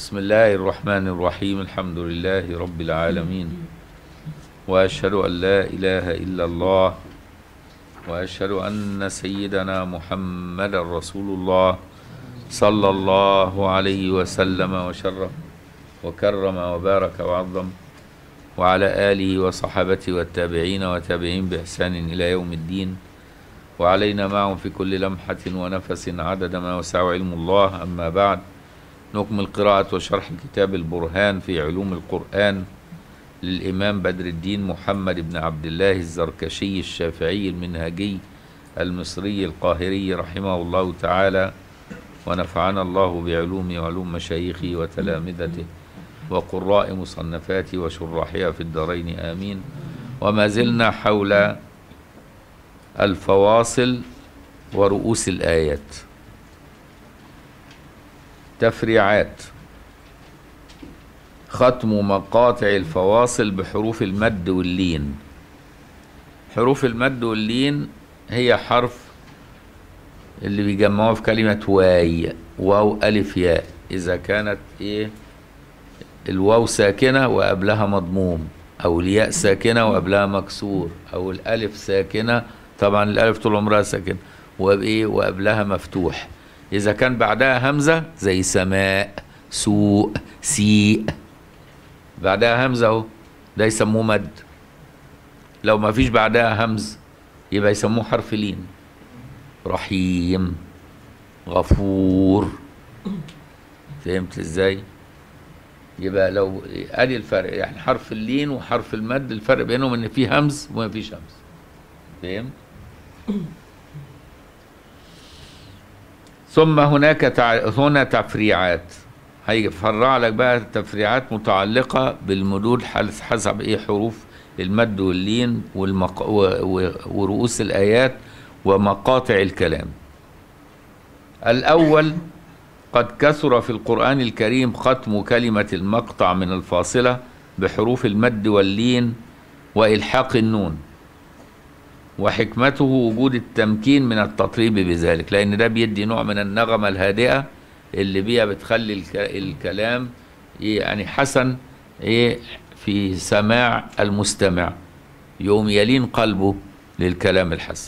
بسم الله الرحمن الرحيم الحمد لله رب العالمين واشهد ان لا اله الا الله واشهد ان سيدنا محمد رسول الله صلى الله عليه وسلم وشرف وكرم وبارك وعظم وعلى اله وصحابته والتابعين وتابعين باحسان الى يوم الدين وعلينا معهم في كل لمحه ونفس عدد ما وسع علم الله اما بعد نكمل قراءة وشرح كتاب البرهان في علوم القرآن للإمام بدر الدين محمد بن عبد الله الزركشي الشافعي المنهجي المصري القاهري رحمه الله تعالى ونفعنا الله بعلوم وعلوم مشايخه وتلامذته وقراء مصنفاته وشراحها في الدارين آمين وما زلنا حول الفواصل ورؤوس الآيات تفريعات ختم مقاطع الفواصل بحروف المد واللين حروف المد واللين هي حرف اللي بيجمعوها في كلمة واي واو ألف ياء إذا كانت إيه الواو ساكنة وقبلها مضموم أو الياء ساكنة وقبلها مكسور أو الألف ساكنة طبعا الألف طول عمرها ساكنة وإيه وقبلها مفتوح إذا كان بعدها همزة زي سماء سوء سيء بعدها همزة أهو ده يسموه مد لو ما فيش بعدها همز يبقى يسموه حرف لين رحيم غفور فهمت ازاي يبقى لو ادي الفرق يعني حرف اللين وحرف المد الفرق بينهم ان في همز وما فيش همز فهمت ثم هناك تع... هنا تفريعات هيفرع لك بقى تفريعات متعلقة بالمدود حسب ايه حروف المد واللين والمق... و... و... ورؤوس الآيات ومقاطع الكلام الأول قد كثر في القرآن الكريم ختم كلمة المقطع من الفاصلة بحروف المد واللين وإلحاق النون وحكمته وجود التمكين من التطريب بذلك لان ده بيدي نوع من النغمه الهادئه اللي بيها بتخلي الكلام يعني حسن ايه في سماع المستمع يوم يلين قلبه للكلام الحسن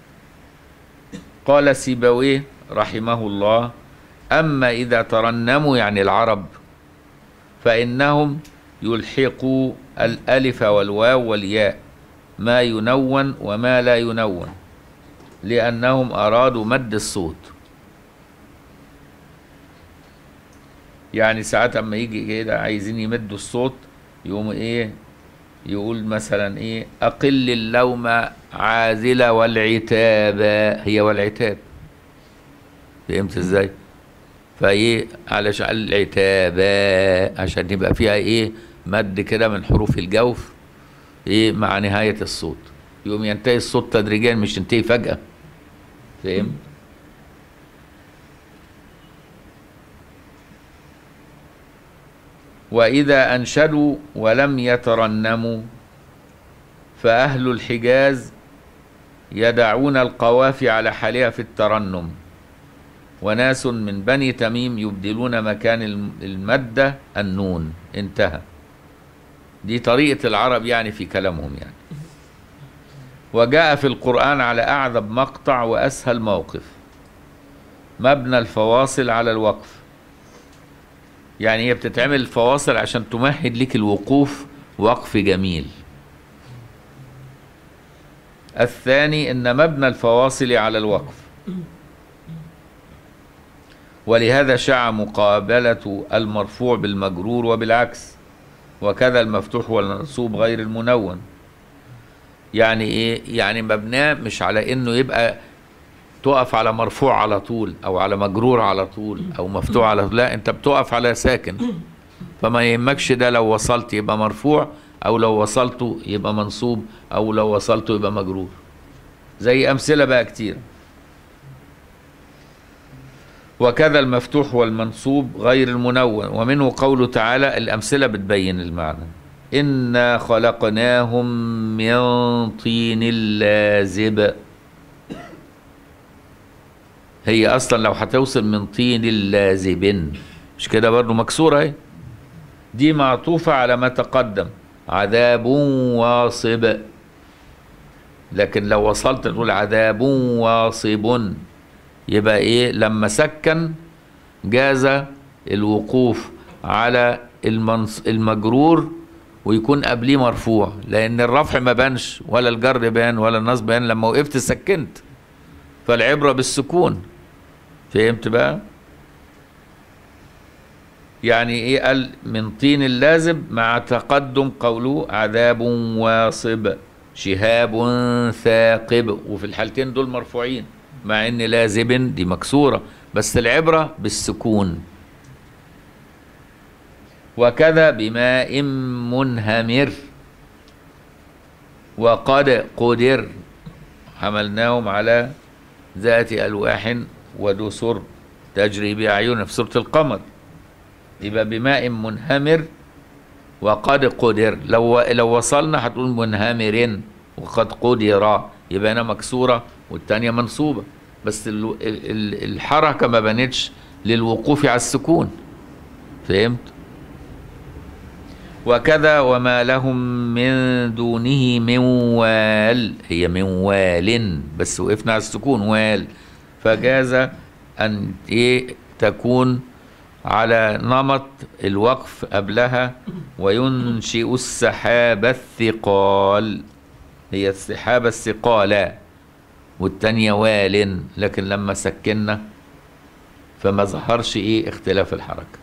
قال سيبويه رحمه الله اما اذا ترنموا يعني العرب فانهم يلحقوا الالف والواو والياء ما ينون وما لا ينون لأنهم أرادوا مد الصوت يعني ساعات اما يجي كده عايزين يمدوا الصوت يقوم ايه يقول مثلا ايه اقل اللوم عاذله والعتاب هي والعتاب فهمت ازاي فايه علشان العتاب عشان يبقى فيها ايه مد كده من حروف الجوف ايه مع نهاية الصوت يقوم ينتهي الصوت تدريجيا مش ينتهي فجأة فاهم وإذا أنشدوا ولم يترنموا فأهل الحجاز يدعون القوافي على حالها في الترنم وناس من بني تميم يبدلون مكان المادة النون انتهى دي طريقة العرب يعني في كلامهم يعني وجاء في القرآن على أعذب مقطع وأسهل موقف مبنى الفواصل على الوقف يعني هي بتتعمل الفواصل عشان تمهد لك الوقوف وقف جميل الثاني ان مبنى الفواصل على الوقف ولهذا شاع مقابلة المرفوع بالمجرور وبالعكس وكذا المفتوح والمنصوب غير المنون يعني ايه يعني مبناه مش على انه يبقى تقف على مرفوع على طول او على مجرور على طول او مفتوح على طول لا انت بتقف على ساكن فما يهمكش ده لو وصلت يبقى مرفوع او لو وصلته يبقى منصوب او لو وصلته يبقى مجرور زي امثله بقى كتير وكذا المفتوح والمنصوب غير المنون ومنه قوله تعالى الأمثلة بتبين المعنى إنا خلقناهم من طين لازب هي أصلا لو هتوصل من طين لازب مش كده برضو مكسورة اهي دي معطوفة على ما تقدم عذاب واصب لكن لو وصلت تقول عذاب واصب يبقى ايه لما سكن جاز الوقوف على المنص المجرور ويكون قبليه مرفوع لان الرفع ما بانش ولا الجر بان ولا النصب بان لما وقفت سكنت فالعبرة بالسكون فهمت بقى يعني ايه قال من طين اللازب مع تقدم قوله عذاب واصب شهاب ثاقب وفي الحالتين دول مرفوعين مع ان لازب دي مكسورة بس العبرة بالسكون وكذا بماء منهمر وقد قدر حملناهم على ذات ألواح ودسر تجري بأعيننا في سورة القمر يبقى بماء منهمر وقد قدر لو لو وصلنا هتقول منهمر وقد قدر يبقى هنا مكسوره والثانيه منصوبه بس ال ال الحركه ما بانتش للوقوف على السكون فهمت وكذا وما لهم من دونه من وال هي من وال بس وقفنا على السكون وال فجاز ان ايه تكون على نمط الوقف قبلها وينشئ السحاب الثقال هي السحاب الثقال والتانية وال لكن لما سكنا فما ظهرش ايه اختلاف الحركة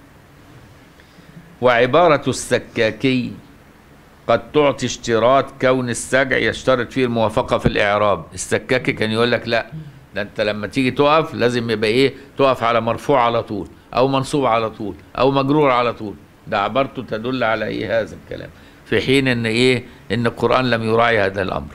وعبارة السكاكي قد تعطي اشتراط كون السجع يشترط فيه الموافقة في الإعراب السكاكي كان يقول لك لا ده انت لما تيجي تقف لازم يبقى ايه تقف على مرفوع على طول او منصوب على طول او مجرور على طول ده عبارته تدل على ايه هذا الكلام في حين ان ايه ان القرآن لم يراعي هذا الامر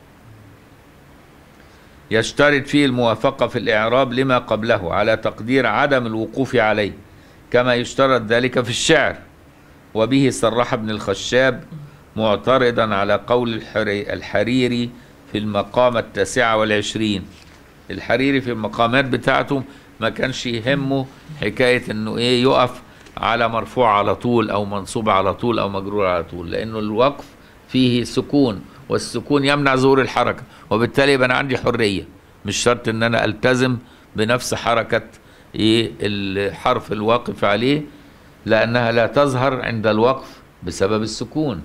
يشترط فيه الموافقة في الإعراب لما قبله على تقدير عدم الوقوف عليه كما يشترط ذلك في الشعر وبه صرح ابن الخشاب معترضا على قول الحري الحريري في المقامة التاسعة والعشرين الحريري في المقامات بتاعته ما كانش يهمه حكاية انه ايه يقف على مرفوع على طول او منصوب على طول او مجرور على طول لانه الوقف فيه سكون والسكون يمنع ظهور الحركة وبالتالي يبقى انا عندي حرية مش شرط ان انا التزم بنفس حركة ايه الحرف الواقف عليه لانها لا تظهر عند الوقف بسبب السكون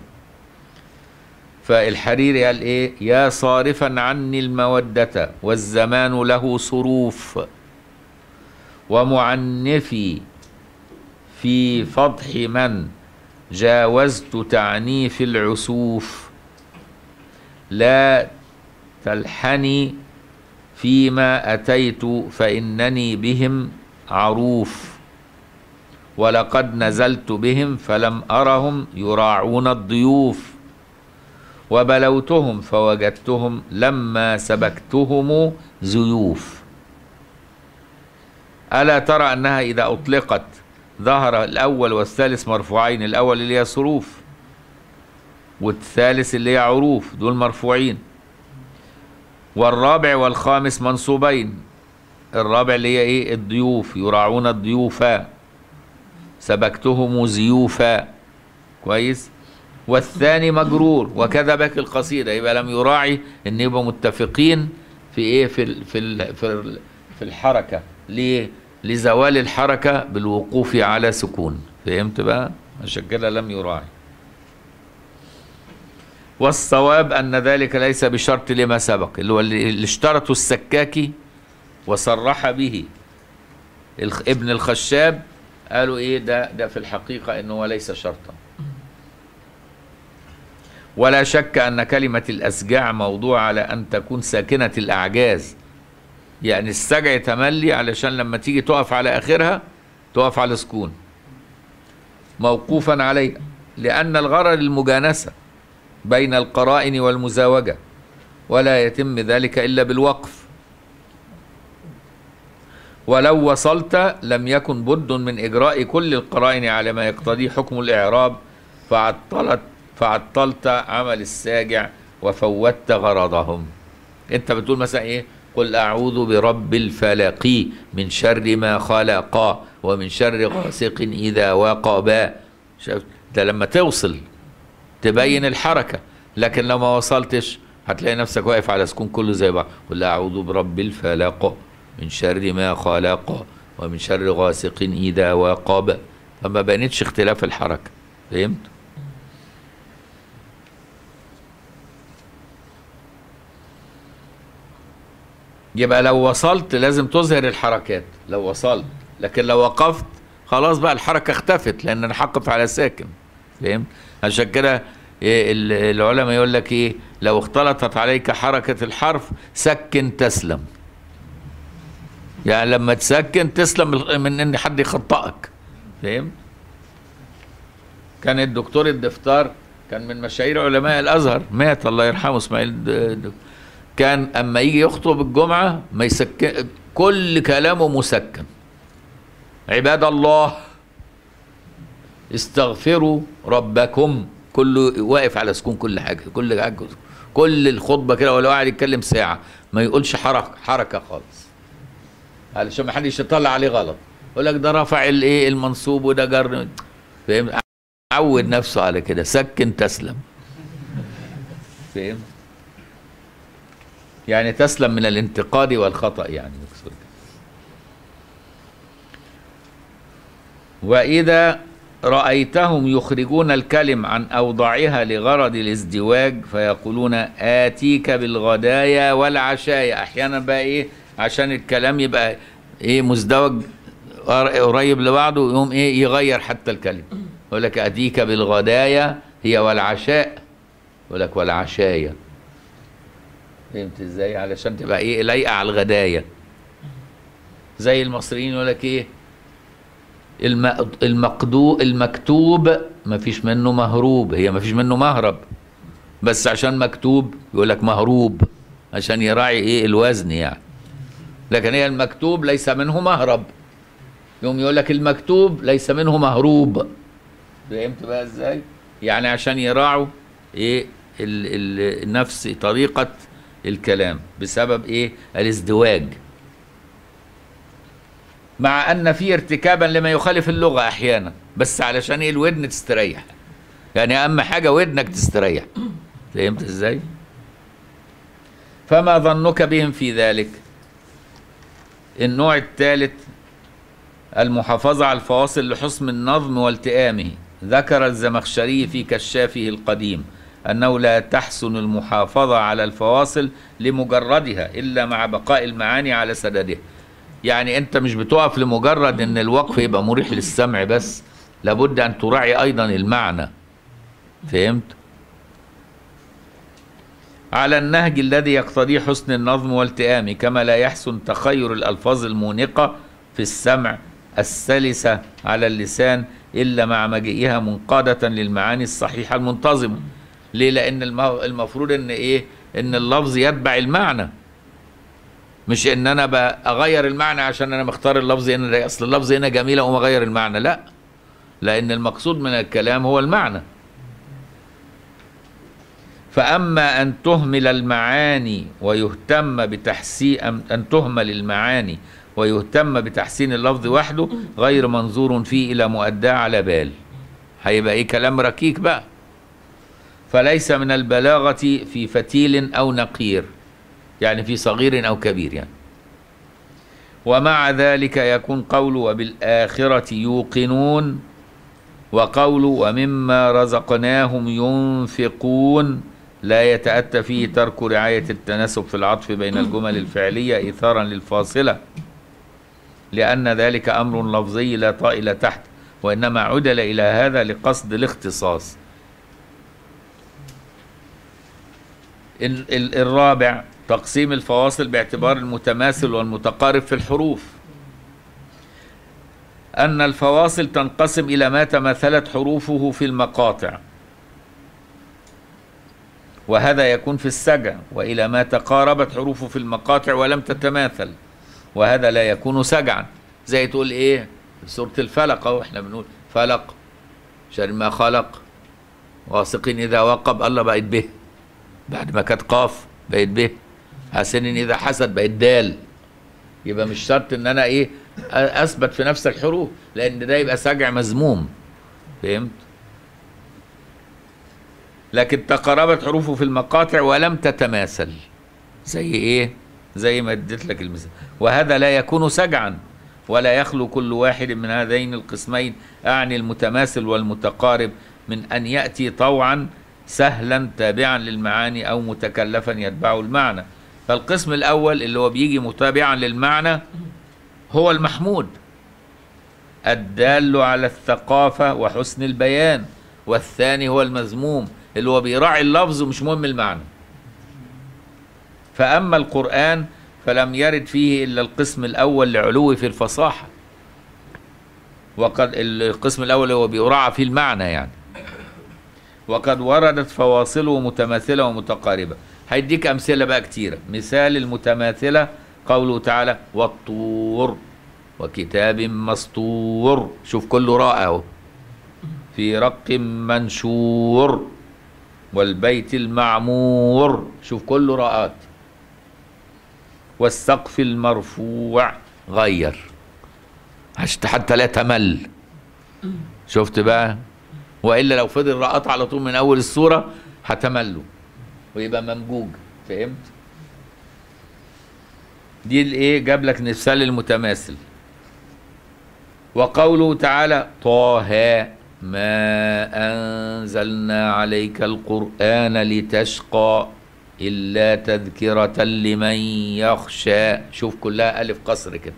فالحريري قال ايه يا صارفا عني المودة والزمان له صروف ومعنفي في فضح من جاوزت تعنيف العسوف لا تلحني فيما أتيت فإنني بهم عروف ولقد نزلت بهم فلم أرهم يراعون الضيوف وبلوتهم فوجدتهم لما سبكتهم زيوف ألا ترى أنها إذا أطلقت ظهر الأول والثالث مرفوعين الأول اللي هي صروف والثالث اللي هي عروف دول مرفوعين والرابع والخامس منصوبين الرابع اللي هي ايه الضيوف يراعون الضيوفا سبكتهم زيوفا كويس والثاني مجرور وكذا باقي القصيدة يبقى لم يراعي ان يبقوا متفقين في ايه في ال في ال في, ال في الحركة ليه لزوال الحركة بالوقوف على سكون فهمت بقى عشان كده لم يراعي والصواب أن ذلك ليس بشرط لما سبق اللي هو اللي اشترطه السكاكي وصرح به ابن الخشاب قالوا ايه ده ده في الحقيقة انه ليس شرطا ولا شك أن كلمة الأسجاع موضوع على أن تكون ساكنة الأعجاز يعني السجع تملي علشان لما تيجي تقف على آخرها تقف على سكون موقوفا عليه لأن الغرض المجانسة بين القرائن والمزاوجة ولا يتم ذلك إلا بالوقف ولو وصلت لم يكن بد من إجراء كل القرائن على ما يقتضي حكم الإعراب فعطلت فعطلت عمل الساجع وفوتت غرضهم انت بتقول مثلا ايه قل أعوذ برب الفلق من شر ما خلق ومن شر غاسق إذا وقب شفت ده لما توصل تبين الحركة لكن لو ما وصلتش هتلاقي نفسك واقف على سكون كله زي بعض قل أعوذ برب الفلق من شر ما خلق ومن شر غاسق إذا وقب فما بانتش اختلاف الحركة فهمت؟ يبقى لو وصلت لازم تظهر الحركات لو وصلت لكن لو وقفت خلاص بقى الحركة اختفت لأن أنا هقف على ساكن فهمت؟ عشان كده إيه ال- العلماء يقول لك إيه لو اختلطت عليك حركة الحرف سكن تسلم يعني لما تسكن تسلم من ان حد يخطئك فهمت كان الدكتور الدفتار كان من مشاهير علماء الازهر مات الله يرحمه اسماعيل د- د- كان اما يجي يخطب الجمعه ما يسكن كل كلامه مسكن عباد الله استغفروا ربكم كله واقف على سكون كل حاجه كل حاجه كل الخطبه كده ولو قاعد يتكلم ساعه ما يقولش حركه حركه خالص علشان ما حدش يطلع عليه غلط يقول لك ده رفع الايه المنصوب وده جر فاهم عود نفسه على كده سكن تسلم فاهم يعني تسلم من الانتقاد والخطأ يعني مقصود وإذا رأيتهم يخرجون الكلم عن أوضاعها لغرض الازدواج فيقولون آتيك بالغدايا والعشايا أحيانا بقى إيه عشان الكلام يبقى إيه مزدوج قريب لبعضه يقوم إيه يغير حتى الكلمة يقول لك آتيك بالغدايا هي والعشاء يقول لك والعشايا فهمت ازاي علشان تبقى ايه لايقه على الغدايا زي المصريين يقول لك ايه الم- المقدو المكتوب ما فيش منه مهروب هي ما فيش منه مهرب بس عشان مكتوب يقول لك مهروب عشان يراعي ايه الوزن يعني لكن هي المكتوب ليس منه مهرب يوم يقول لك المكتوب ليس منه مهروب فهمت بقى ازاي يعني عشان يراعوا ايه ال ال نفس طريقة الكلام بسبب ايه الازدواج مع ان في ارتكابا لما يخالف اللغة احيانا بس علشان ايه الودن تستريح يعني اهم حاجة ودنك تستريح فهمت ازاي فما ظنك بهم في ذلك النوع الثالث المحافظة على الفواصل لحسن النظم والتئامه ذكر الزمخشري في كشافه القديم أنه لا تحسن المحافظة على الفواصل لمجردها إلا مع بقاء المعاني على سددها يعني أنت مش بتقف لمجرد أن الوقف يبقى مريح للسمع بس لابد أن تراعي أيضا المعنى فهمت؟ على النهج الذي يقتضي حسن النظم والتئام كما لا يحسن تخير الألفاظ المونقة في السمع السلسة على اللسان إلا مع مجيئها منقادة للمعاني الصحيحة المنتظمة ليه لأن المو- المفروض إن إيه إن اللفظ يتبع المعنى مش إن أنا بقى أغير المعنى عشان أنا مختار اللفظ هنا ده أصل اللفظ هنا جميل أقوم أغير المعنى لا لأن المقصود من الكلام هو المعنى فأما أن تهمل المعاني ويهتم بتحسين أن تهمل المعاني ويهتم بتحسين اللفظ وحده غير منظور فيه إلى مؤداه على بال هيبقى إيه كلام ركيك بقى فليس من البلاغة في فتيل أو نقير يعني في صغير أو كبير يعني ومع ذلك يكون قول وبالآخرة يوقنون وقول ومما رزقناهم ينفقون لا يتأتى فيه ترك رعاية التناسب في العطف بين الجمل الفعلية إيثارا للفاصلة لأن ذلك أمر لفظي لا طائل تحت وإنما عدل إلى هذا لقصد الاختصاص ال- ال- الرابع تقسيم الفواصل باعتبار المتماثل والمتقارب في الحروف أن الفواصل تنقسم إلى ما تماثلت حروفه في المقاطع وهذا يكون في السجع وإلى ما تقاربت حروفه في المقاطع ولم تتماثل وهذا لا يكون سجعا زي تقول إيه في سورة الفلق أهو إحنا بنقول فلق شر ما خلق واثق إذا وقب الله بقت به بعد ما كانت قاف بقت به حسن اذا حسد بقت دال يبقى مش شرط ان انا ايه أ- اثبت في نفس الحروف لان ده يبقى سجع مذموم فهمت لكن تقاربت حروفه في المقاطع ولم تتماثل زي ايه زي ما اديت لك المثال وهذا لا يكون سجعا ولا يخلو كل واحد من هذين القسمين اعني المتماثل والمتقارب من ان ياتي طوعا سهلا تابعا للمعاني او متكلفا يتبع المعنى فالقسم الاول اللي هو بيجي متابعا للمعنى هو المحمود الدال على الثقافه وحسن البيان والثاني هو المذموم اللي هو بيراعي اللفظ ومش مهم المعنى فأما القرآن فلم يرد فيه إلا القسم الأول لعلوه في الفصاحة وقد القسم الأول هو بيراعى في المعنى يعني وقد وردت فواصله متماثلة ومتقاربة هيديك أمثلة بقى كتيرة مثال المتماثلة قوله تعالى والطور وكتاب مسطور شوف كله راء اهو في رق منشور والبيت المعمور شوف كله راءات والسقف المرفوع غير عشان حتى لا تمل شفت بقى والا لو فضل راءات على طول من اول السوره هتملوا ويبقى ممجوج فهمت دي الايه جاب لك مثال المتماثل وقوله تعالى طه ما أنزلنا عليك القرآن لتشقى إلا تذكرة لمن يخشى شوف كلها ألف قصر كده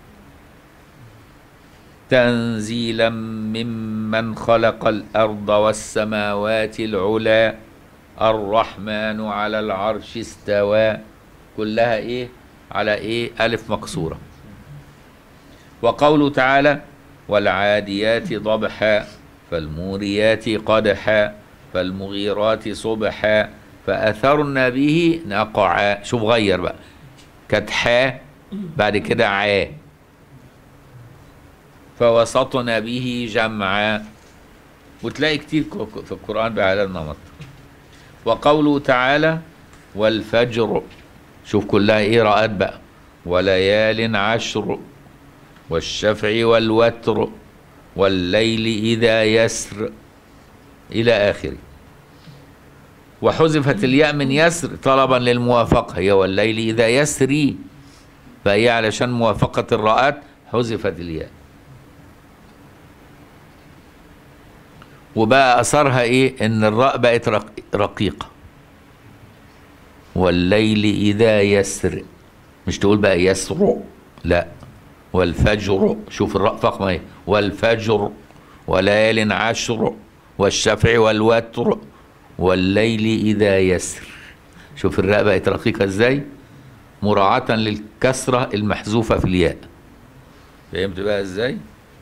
تنزيلا ممن خلق الأرض والسماوات العلى الرحمن على العرش استوى كلها إيه على إيه ألف مكسورة وقوله تعالى والعاديات ضبحا فالموريات قدحا فالمغيرات صبحا فأثرن به نقعا شوف غير بقى كانت حا بعد كده عا فوسطن به جمعا وتلاقي كتير ك- في القرآن بهذا النمط وقوله تعالى والفجر شوف كلها ايه رأت بقى وليال عشر والشفع والوتر والليل إذا يسر إلى آخره وحذفت الياء من يسر طلبا للموافقة هي والليل إذا يسري فهي علشان موافقة الراءات حذفت الياء وبقى أثرها إيه إن الراء بقت رق- رقيقة والليل إذا يسر مش تقول بقى يسر لا والفجر شوف الراء فخمة ايه والفجر وليال عشر والشفع والوتر والليل إذا يسر شوف الراء بقت رقيقة ازاي مراعاة للكسرة المحذوفة في الياء فهمت بقى ازاي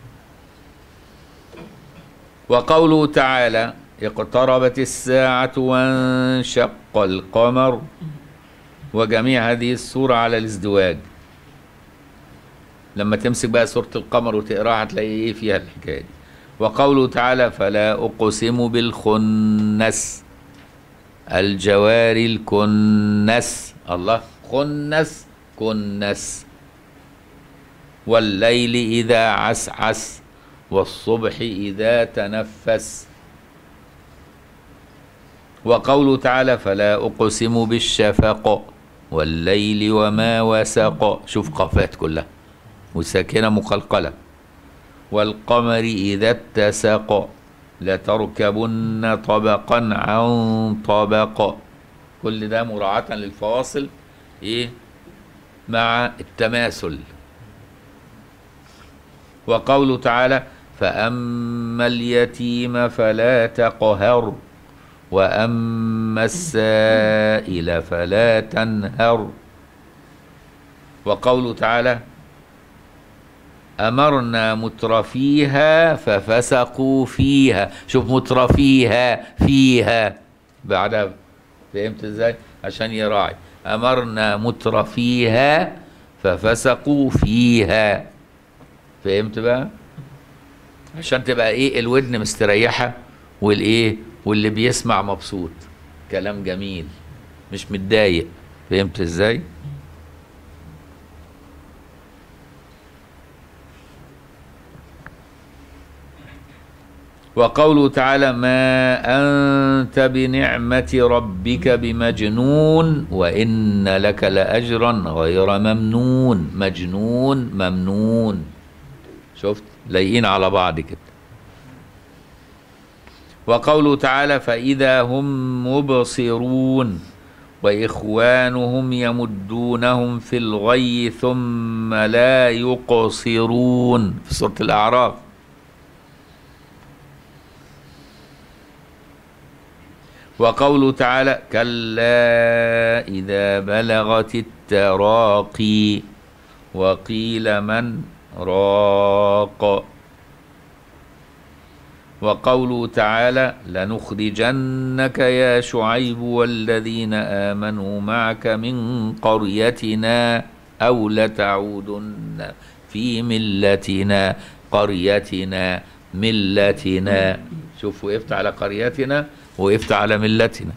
وقوله تعالى اقتربت الساعة وانشق القمر وجميع هذه السورة على الازدواج لما تمسك بقى سورة القمر وتقراها هتلاقي ايه فيها الحكاية دي وقوله تعالى فلا أقسم بالخنس الجوار الكنس الله خنس كنس والليل إذا عسعس والصبح إذا تنفس وقوله تعالى فلا أقسم بالشفق والليل وما وسق شوف قافات كلها وساكنة مقلقلة والقمر إذا اتسق لتركبن طبقا عن طبق كل ده مراعاة للفواصل إيه مع التماثل وقوله تعالى فأما اليتيم فلا تقهر وأما السائل فلا تنهر وقوله تعالى أمرنا مترفيها ففسقوا فيها شوف مترفيها فيها بعدها فهمت ازاي عشان يراعي أمرنا مترفيها ففسقوا فيها فهمت بقى عشان تبقى ايه الودن مستريحة والايه واللي بيسمع مبسوط كلام جميل مش متضايق فهمت ازاي وقوله تعالى ما أنت بنعمة ربك بمجنون وإن لك لأجرا غير ممنون مجنون ممنون شفت لايقين على بعض كده وقوله تعالى فإذا هم مبصرون وإخوانهم يمدونهم في الغي ثم لا يقصرون في سورة الأعراف وقوله تعالى كلا إذا بلغت التراقي وقيل من راق وقوله تعالى لنخرجنك يا شعيب والذين آمنوا معك من قريتنا أو لتعودن في ملتنا قريتنا ملتنا شوف وقفت على قريتنا وقفت على ملتنا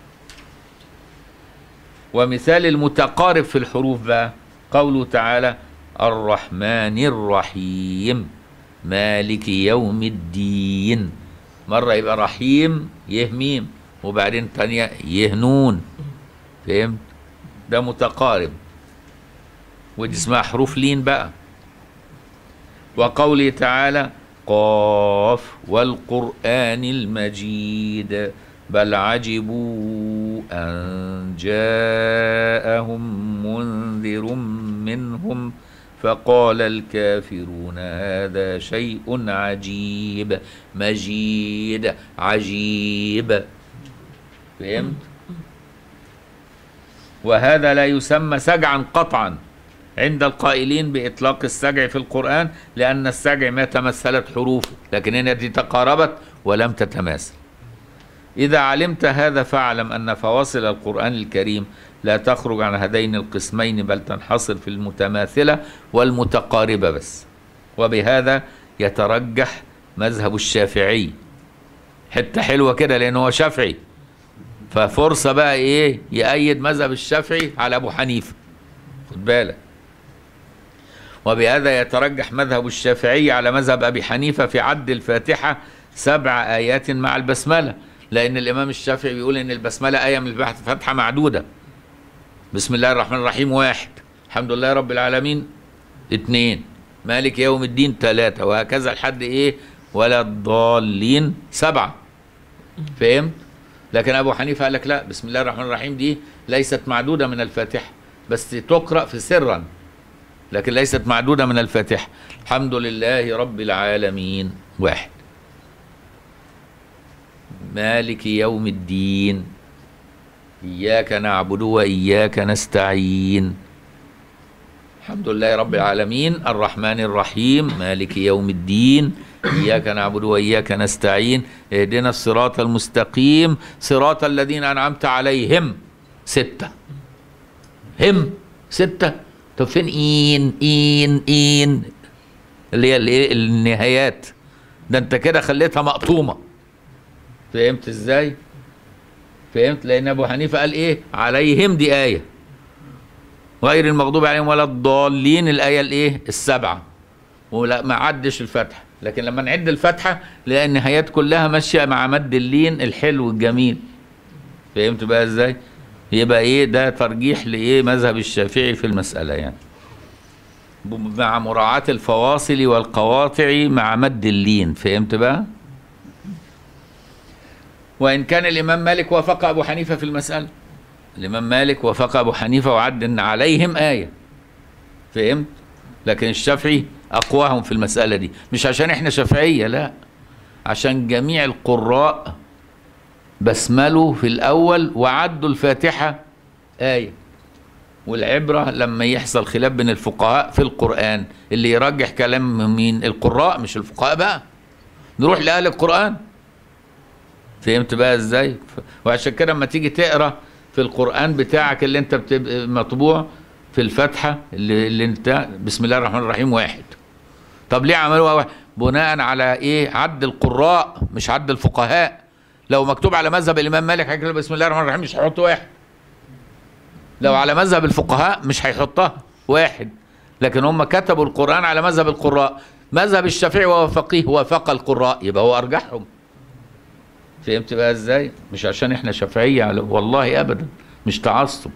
ومثال المتقارب في الحروف بقى قوله تعالى الرحمن الرحيم مالك يوم الدين مرة يبقى رحيم يهميم وبعدين تانية يهنون فهمت ده متقارب ودي اسمها حروف لين بقى وقوله تعالى قاف والقرآن المجيد بل عجبوا أن جاءهم منذر منهم فقال الكافرون هذا شيء عجيب مجيد عجيب فهمت وهذا لا يسمى سجعا قطعا عند القائلين بإطلاق السجع في القرآن لأن السجع ما تمثلت حروفه لكن هنا دي تقاربت ولم تتماثل إذا علمت هذا فاعلم أن فواصل القرآن الكريم لا تخرج عن هذين القسمين بل تنحصر في المتماثلة والمتقاربة بس وبهذا يترجح مذهب الشافعي حتة حلوة كده لأنه هو شافعي ففرصة بقى إيه يأيد مذهب الشافعي على أبو حنيفة خد بالك وبهذا يترجح مذهب الشافعي على مذهب أبي حنيفة في عد الفاتحة سبع آيات مع البسملة لأن الإمام الشافعي بيقول إن البسملة آية من الفاتحة معدودة بسم الله الرحمن الرحيم واحد الحمد لله رب العالمين اثنين مالك يوم الدين ثلاثة وهكذا لحد إيه ولا الضالين سبعة فهمت لكن أبو حنيفة قال لك لا بسم الله الرحمن الرحيم دي ليست معدودة من الفاتحة بس تقرأ في سرا لكن ليست معدودة من الفاتحة الحمد لله رب العالمين واحد مالك يوم الدين إياك نعبد وإياك نستعين الحمد لله رب العالمين الرحمن الرحيم مالك يوم الدين إياك نعبد وإياك نستعين اهدنا الصراط المستقيم صراط الذين أنعمت عليهم ستة هم ستة طب فين إين إين إين اللي هي الإيه؟ النهايات ده أنت كده خليتها مقطومة فهمت إزاي؟ فهمت لان ابو حنيفه قال ايه عليهم دي ايه غير المغضوب عليهم ولا الضالين الايه الايه السبعه ولا ما عدش الفتحه لكن لما نعد الفتحه نلاقي النهايات كلها ماشيه مع مد اللين الحلو الجميل فهمت بقى ازاي يبقى ايه ده ترجيح لايه مذهب الشافعي في المساله يعني مع مراعاه الفواصل والقواطع مع مد اللين فهمت بقى وإن كان الإمام مالك وافق أبو حنيفة في المسألة الإمام مالك وافق أبو حنيفة وعد أن عليهم آية فهمت لكن الشافعي أقواهم في المسألة دي مش عشان إحنا شافعية لا عشان جميع القراء بسملوا في الأول وعدوا الفاتحة آية والعبرة لما يحصل خلاف بين الفقهاء في القرآن اللي يرجح كلام مين القراء مش الفقهاء بقى نروح لأهل القرآن فهمت بقى ازاي ف- وعشان كده لما تيجي تقرا في القران بتاعك اللي انت بتب... مطبوع في الفاتحه اللي, اللي انت بسم الله الرحمن الرحيم واحد طب ليه عملوها واحد بناء على ايه عد القراء مش عد الفقهاء لو مكتوب على مذهب الامام مالك هيكتب بسم الله الرحمن الرحيم مش هيحط واحد لو على مذهب الفقهاء مش هيحطها واحد لكن هم كتبوا القرآن على مذهب القراء مذهب الشافعي وهو فقيه وافق القراء يبقى هو أرجحهم فهمت بقى ازاي مش عشان احنا شافعية على- والله أبدا مش تعصب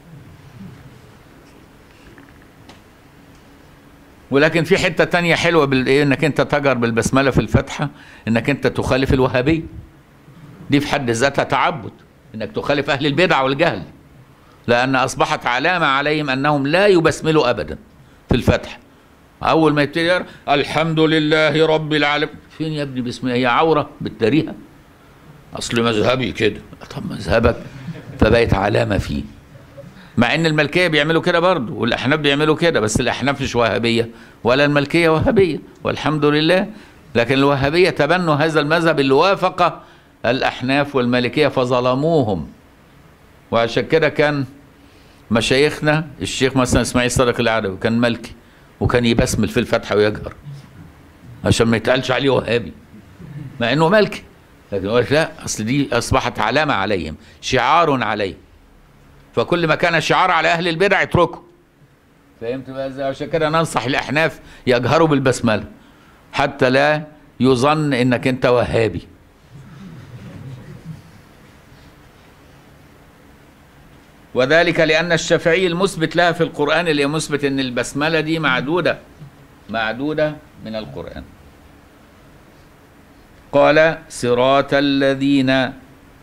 ولكن في حتة تانية حلوة بالايه انك انت تجر بالبسملة في الفاتحة انك انت تخالف الوهابية دي في حد ذاتها تعبد انك تخالف اهل البدع والجهل لان اصبحت علامة عليهم انهم لا يبسملوا ابدا في الفتح اول ما يبتدي يقرأ، الحمد لله رب العالمين فين يا ابني بسم الله هي عورة بتداريها اصل مذهبي كده طب مذهبك فبقت علامة فيه مع ان الملكيه بيعملوا كده برضه والاحناف بيعملوا كده بس الاحناف مش وهابيه ولا الملكيه وهابيه والحمد لله لكن الوهابيه تبنوا هذا المذهب اللي وافق الاحناف والمالكيه فظلموهم وعشان كده كان مشايخنا الشيخ مثلا اسماعيل صادق العربي كان ملكي وكان يبسمل في الفتحه ويجهر عشان ما يتقالش عليه وهابي مع انه ملكي لكن يقول لك لا اصل دي اصبحت علامه عليهم شعار عليهم فكل ما كان شعار على اهل البدع اتركه فهمت بقى ازاي عشان كده ننصح الاحناف يجهروا بالبسمله حتى لا يظن انك انت وهابي وذلك لان الشافعي المثبت لها في القران اللي مثبت ان البسمله دي معدوده معدوده من القران قال صراط الذين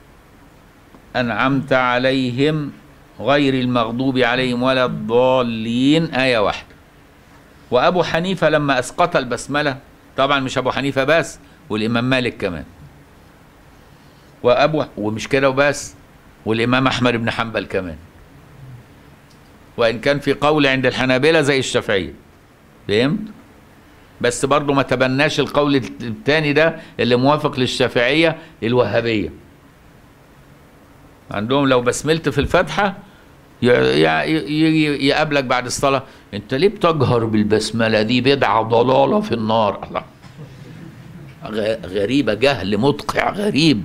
أنعمت عليهم غير المغضوب عليهم ولا الضالين آية واحدة وأبو حنيفة لما أسقط البسملة طبعا مش أبو حنيفة بس والإمام مالك كمان وأبو ومش كده وبس والإمام أحمد بن حنبل كمان وإن كان في قول عند الحنابلة زي الشافعية فهمت؟ بس برضه ما تبناش القول الثاني ده اللي موافق للشافعية الوهابية عندهم لو بسملت في الفاتحة ي- ي- ي- يقابلك بعد الصلاة انت ليه بتجهر بالبسملة دي بدعة ضلالة في النار الله غ- غريبة جهل مدقع غريب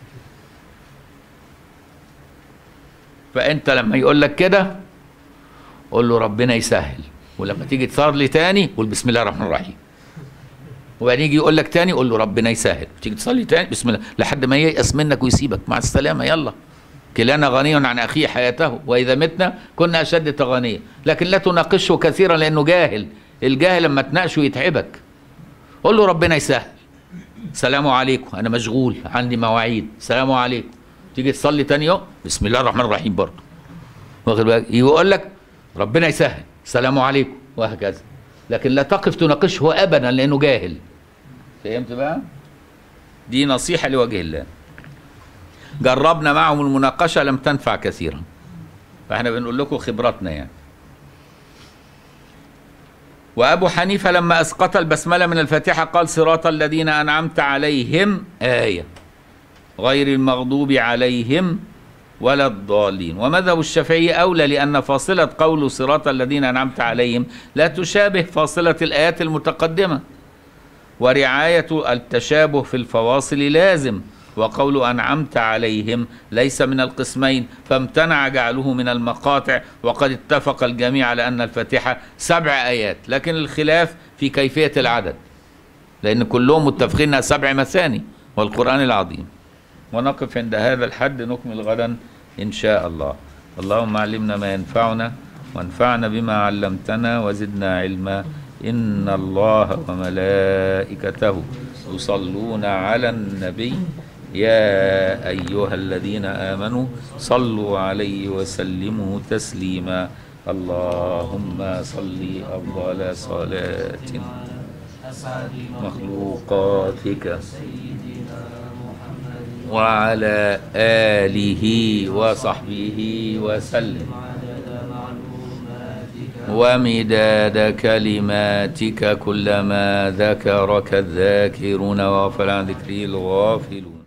فانت لما يقول لك كده قول له ربنا يسهل ولما تيجي تصلي تاني قول بسم الله الرحمن الرحيم وبعدين يجي يقول لك تاني قول له ربنا يسهل تيجي تصلي تاني بسم الله لحد ما ييأس منك ويسيبك مع السلامة يلا كلانا غني عن أخيه حياته وإذا متنا كنا أشد تغنيا لكن لا تناقشه كثيرا لأنه جاهل الجاهل لما تناقشه يتعبك قول له ربنا يسهل سلام عليكم أنا مشغول عندي مواعيد سلام عليكم تيجي تصلي تاني يوم بسم الله الرحمن الرحيم برضه واخد بالك يقول لك ربنا يسهل سلام عليكم وهكذا لكن لا تقف تناقشه ابدا لانه جاهل فهمت بقى دي نصيحه لوجه الله جربنا معهم المناقشه لم تنفع كثيرا فاحنا بنقول لكم خبراتنا يعني وابو حنيفه لما اسقط البسمله من الفاتحه قال صراط الذين انعمت عليهم ايه غير المغضوب عليهم ولا الضالين ومذهب الشافعي أولى لأن فاصلة قول صراط الذين أنعمت عليهم لا تشابه فاصلة الآيات المتقدمة ورعاية التشابه في الفواصل لازم وقول أنعمت عليهم ليس من القسمين فامتنع جعله من المقاطع وقد اتفق الجميع على أن الفاتحة سبع آيات لكن الخلاف في كيفية العدد لأن كلهم متفقين أنها سبع مثاني والقرآن العظيم ونقف عند هذا الحد نكمل غدا إن شاء الله اللهم علمنا ما ينفعنا وانفعنا بما علمتنا وزدنا علما إن الله وملائكته يصلون على النبي يا أيها الذين آمنوا صلوا عليه وسلموا تسليما اللهم صل أفضل صلاة مخلوقاتك وعلى آله وصحبه وسلم ومداد كلماتك كلما ذكرك الذاكرون وغفل عن ذكره الغافلون